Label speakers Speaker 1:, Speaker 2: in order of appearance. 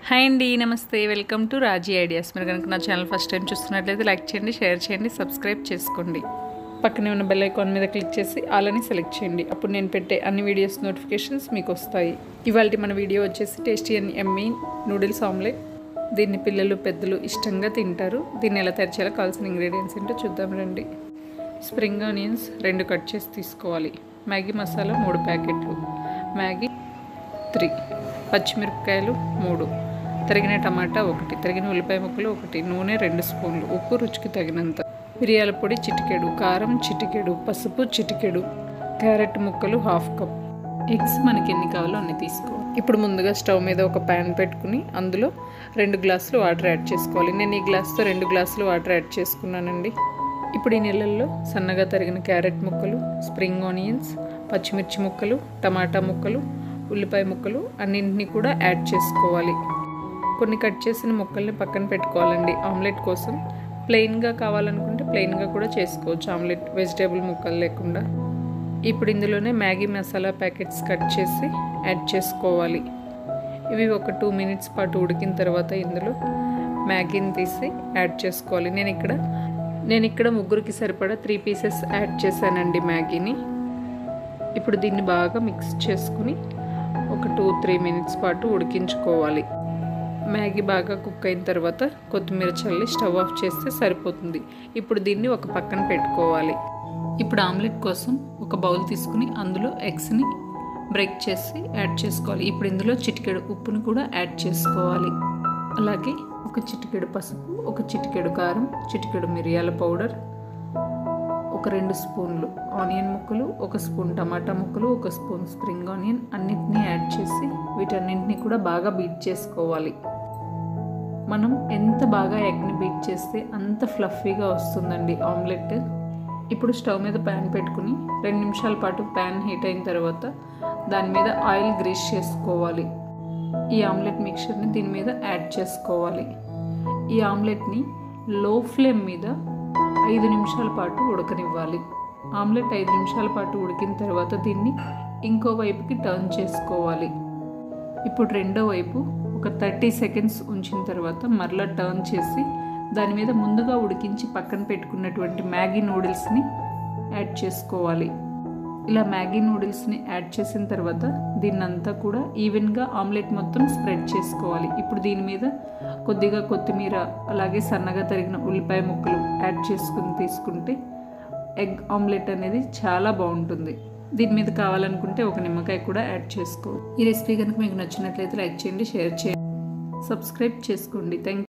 Speaker 1: hi అండి నమస్తే welcome to Raji ideas మీరు కనుక నా ఛానల్ ఫస్ట్ టైం చూస్తున్నట్లయితే లైక్ చేయండి షేర్ చేయండి సబ్స్క్రైబ్ చేసుకోండి పక్కనే ఉన్న బెల్ ఐకాన్ మీద క్లిక్ చేసి అలాని సెలెక్ట్ చేయండి అప్పుడు నేను పెట్టే అన్ని వీడియోస్ నోటిఫికేషన్స్ మీకు వస్తాయి ఇవాళ మన వీడియో వచ్చేసి tasty and yummy noodles omelette దీన్ని పిల్లలు పెద్దలు ఇష్టంగా తింటారు దీన్ని ఎలా తయారు చేయాలో కావాల్సిన ఇంగ్రీడియంట్స్ ఏంటో చూద్దాం రండి స్ప్రింగ్ ఆనియన్స్ రెండు కట్ చేసి తీసుకోవాలి మ్యాగీ మసాలా మూడు ప్యాకెట్లు మ్యాగీ త్రీ పచ్చిమిరపకాయలు మూడు తరిగిన టమాటా ఒకటి తరిగిన ఉల్లిపాయ ముక్కలు ఒకటి నూనె రెండు స్పూన్లు ఉప్పు రుచికి తగినంత మిరియాల పొడి చిటికెడు కారం చిటికెడు పసుపు చిటికెడు క్యారెట్ ముక్కలు హాఫ్ కప్ ఎగ్స్ మనకి ఎన్ని కావాలో అన్ని తీసుకో ఇప్పుడు ముందుగా స్టవ్ మీద ఒక ప్యాన్ పెట్టుకుని అందులో రెండు గ్లాసులు వాటర్ యాడ్ చేసుకోవాలి నేను ఈ గ్లాస్తో రెండు గ్లాసులు వాటర్ యాడ్ చేసుకున్నానండి ఇప్పుడు ఈ నీళ్ళల్లో సన్నగా తరిగిన క్యారెట్ ముక్కలు స్ప్రింగ్ ఆనియన్స్ పచ్చిమిర్చి ముక్కలు టమాటా ముక్కలు ఉల్లిపాయ ముక్కలు అన్నింటినీ కూడా యాడ్ చేసుకోవాలి కొన్ని కట్ చేసిన ముక్కల్ని పక్కన పెట్టుకోవాలండి ఆమ్లెట్ కోసం ప్లెయిన్గా కావాలనుకుంటే ప్లెయిన్గా కూడా చేసుకోవచ్చు ఆమ్లెట్ వెజిటేబుల్ ముక్కలు లేకుండా ఇప్పుడు ఇందులోనే మ్యాగీ మసాలా ప్యాకెట్స్ కట్ చేసి యాడ్ చేసుకోవాలి ఇవి ఒక టూ మినిట్స్ పాటు ఉడికిన తర్వాత ఇందులో మ్యాగీని తీసి యాడ్ చేసుకోవాలి నేను ఇక్కడ నేను ఇక్కడ ముగ్గురికి సరిపడా త్రీ పీసెస్ యాడ్ చేశానండి మ్యాగీని ఇప్పుడు దీన్ని బాగా మిక్స్ చేసుకుని ఒక టూ త్రీ మినిట్స్ పాటు ఉడికించుకోవాలి మ్యాగీ బాగా కుక్ అయిన తర్వాత కొత్తిమీర చల్లి స్టవ్ ఆఫ్ చేస్తే సరిపోతుంది ఇప్పుడు దీన్ని ఒక పక్కన పెట్టుకోవాలి ఇప్పుడు ఆమ్లెట్ కోసం ఒక బౌల్ తీసుకుని అందులో ఎగ్స్ని బ్రేక్ చేసి యాడ్ చేసుకోవాలి ఇప్పుడు ఇందులో చిటికెడు ఉప్పుని కూడా యాడ్ చేసుకోవాలి అలాగే ఒక చిటికెడు పసుపు ఒక చిటికెడు కారం చిటికెడు మిరియాల పౌడర్ ఒక రెండు స్పూన్లు ఆనియన్ ముక్కలు ఒక స్పూన్ టమాటా ముక్కలు ఒక స్పూన్ స్ప్రింగ్ ఆనియన్ అన్నిటినీ యాడ్ చేసి వీటన్నింటినీ కూడా బాగా బీట్ చేసుకోవాలి మనం ఎంత బాగా ఎగ్ని బీట్ చేస్తే అంత ఫ్లఫీగా వస్తుందండి ఆమ్లెట్ ఇప్పుడు స్టవ్ మీద ప్యాన్ పెట్టుకుని రెండు నిమిషాల పాటు ప్యాన్ హీట్ అయిన తర్వాత దాని మీద ఆయిల్ గ్రీస్ చేసుకోవాలి ఈ ఆమ్లెట్ మిక్చర్ని దీని మీద యాడ్ చేసుకోవాలి ఈ ఆమ్లెట్ని లో ఫ్లేమ్ మీద ఐదు నిమిషాల పాటు ఉడకనివ్వాలి ఆమ్లెట్ ఐదు నిమిషాల పాటు ఉడికిన తర్వాత దీన్ని ఇంకో వైపుకి టర్న్ చేసుకోవాలి ఇప్పుడు రెండో వైపు ఒక థర్టీ సెకండ్స్ ఉంచిన తర్వాత మరలా టర్న్ చేసి దాని మీద ముందుగా ఉడికించి పక్కన పెట్టుకున్నటువంటి మ్యాగీ నూడిల్స్ని యాడ్ చేసుకోవాలి ఇలా మ్యాగీ నూడిల్స్ని యాడ్ చేసిన తర్వాత దీన్నంతా కూడా ఈవెన్గా ఆమ్లెట్ మొత్తం స్ప్రెడ్ చేసుకోవాలి ఇప్పుడు దీని మీద కొద్దిగా కొత్తిమీర అలాగే సన్నగా తరిగిన ఉల్లిపాయ ముక్కలు యాడ్ చేసుకుని తీసుకుంటే ఎగ్ ఆమ్లెట్ అనేది చాలా బాగుంటుంది దీని మీద కావాలనుకుంటే ఒక నిమ్మకాయ కూడా యాడ్ చేసుకో ఈ రెసిపీ కనుక మీకు నచ్చినట్లయితే లైక్ చేయండి షేర్ చేయండి సబ్స్క్రైబ్ చేసుకోండి థ్యాంక్